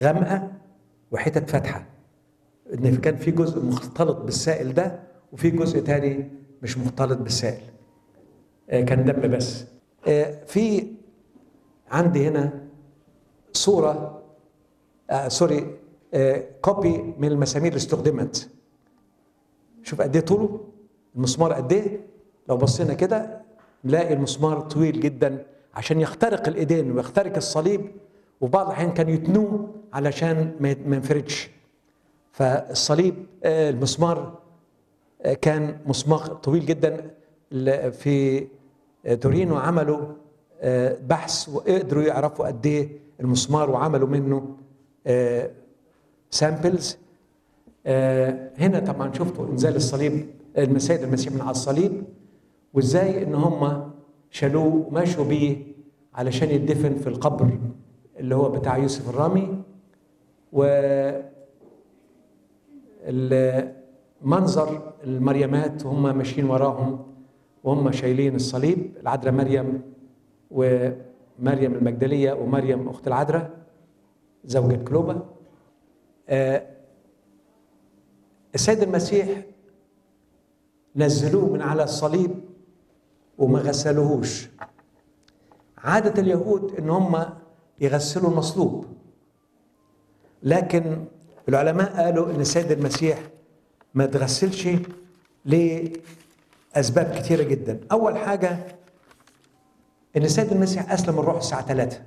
غامقه وحتت فاتحه ان كان في جزء مختلط بالسائل ده وفي جزء تاني مش مختلط بالسائل آه، كان دم بس آه، في عندي هنا صوره آه سوري آه كوبي من المسامير اللي استخدمت شوف قد ايه طوله المسمار قد ايه لو بصينا كده نلاقي المسمار طويل جدا عشان يخترق الايدين ويخترق الصليب وبعض الاحيان كان يتنوه علشان ما ما ينفردش فالصليب آه، المسمار آه، كان مسمار طويل جدا ل- في آه، تورينو عملوا آه، بحث وقدروا يعرفوا قد ايه المسمار وعملوا منه سامبلز هنا طبعا شفتوا انزال الصليب المسيد المسيح من على الصليب وازاي ان هم شالوه ومشوا بيه علشان يدفن في القبر اللي هو بتاع يوسف الرامي و المنظر المريمات وهم ماشيين وراهم وهم شايلين الصليب العذراء مريم ومريم المجدلية ومريم أخت العذراء زوجة كلوبا آه، السيد المسيح نزلوه من على الصليب وما غسلوهوش عادة اليهود ان هم يغسلوا المصلوب لكن العلماء قالوا ان السيد المسيح ما تغسلش لاسباب كثيره جدا اول حاجه ان السيد المسيح اسلم الروح الساعه 3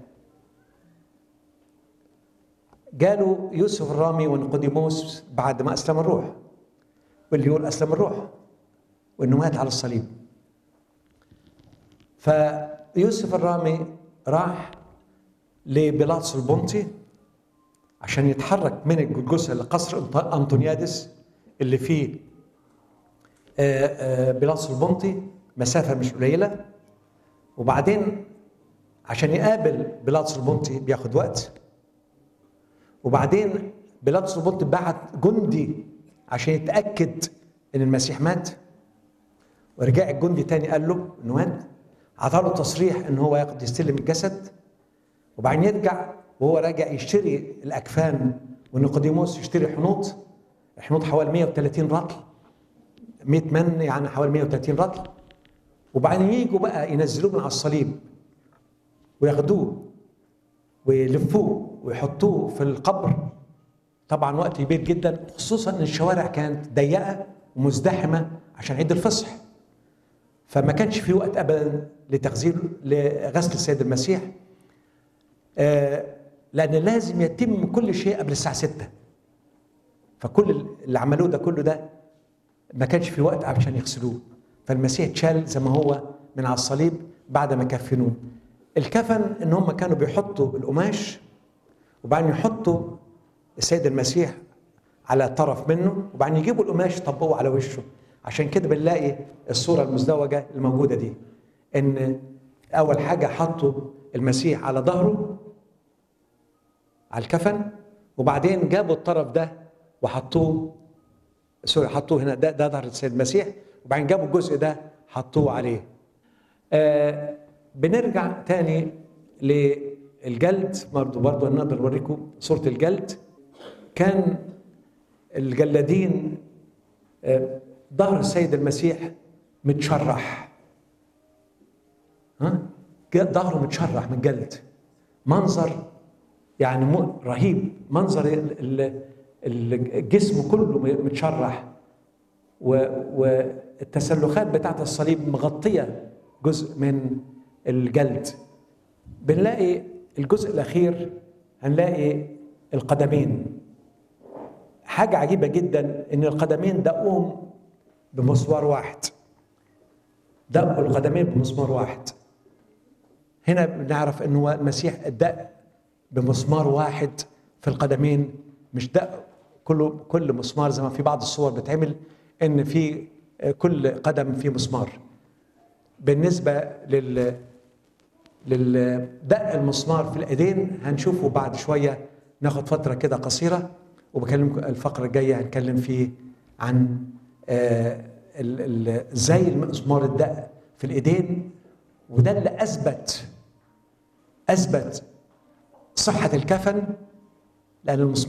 جاله يوسف الرامي ونيقوديموس بعد ما اسلم الروح واللي يقول اسلم الروح وانه مات على الصليب فيوسف الرامي راح لبيلاطس البنطي عشان يتحرك من الجثه لقصر أنط- انطونيادس اللي فيه آه، آه، بيلاطس البنطي مسافه مش قليله وبعدين عشان يقابل بيلاطس البنطي بياخد وقت وبعدين بيلاطس البنطي بعت جندي عشان يتاكد ان المسيح مات ورجع الجندي تاني قال له انه مات عطاله تصريح ان هو ياخد يستلم الجسد وبعدين يرجع وهو راجع يشتري الاكفان ونيقوديموس يشتري حنوط الحنوط حوالي 130 رطل 100 من يعني حوالي 130 رطل وبعدين يجوا بقى ينزلوه من على الصليب وياخدوه ويلفوه ويحطوه في القبر طبعا وقت كبير جدا خصوصا ان الشوارع كانت ضيقه ومزدحمه عشان عيد الفصح فما كانش في وقت ابدا لتغسيل لغسل السيد المسيح آه، لان لازم يتم كل شيء قبل الساعه 6 فكل اللي عملوه ده كله ده ما كانش في وقت عشان يغسلوه فالمسيح اتشال زي ما هو من على الصليب بعد ما كفنوه الكفن ان هم كانوا بيحطوا القماش وبعدين يحطوا السيد المسيح على طرف منه وبعدين يجيبوا القماش يطبقوه على وشه عشان كده بنلاقي الصوره المزدوجه الموجوده دي ان اول حاجه حطوا المسيح على ظهره على الكفن وبعدين جابوا الطرف ده وحطوه سوري حطوه هنا ده ده ظهر السيد المسيح وبعدين جابوا الجزء ده حطوه عليه آه بنرجع تاني للجلد برضه برضه نقدر نوريكم صورة الجلد كان الجلادين آه ظهر السيد المسيح متشرح ها جا- ظهره متشرح من الجلد منظر يعني م- رهيب منظر ال- ال- الجسم كله متشرح و- والتسلخات بتاعت الصليب مغطية جزء من الجلد بنلاقي الجزء الأخير هنلاقي القدمين حاجة عجيبة جدا إن القدمين دقوهم بمسمار واحد دقوا القدمين بمسمار واحد هنا بنعرف إن هو المسيح دق بمسمار واحد في القدمين مش دق كله كل مسمار زي ما في بعض الصور بتعمل ان في كل قدم فيه مسمار بالنسبه لل للدق المسمار في الايدين هنشوفه بعد شويه ناخد فتره كده قصيره وبكلمكم الفقره الجايه هنتكلم فيه عن آه، ال- ال- ازاي المسمار الدق في الايدين وده اللي اثبت اثبت صحه الكفن لان المسمار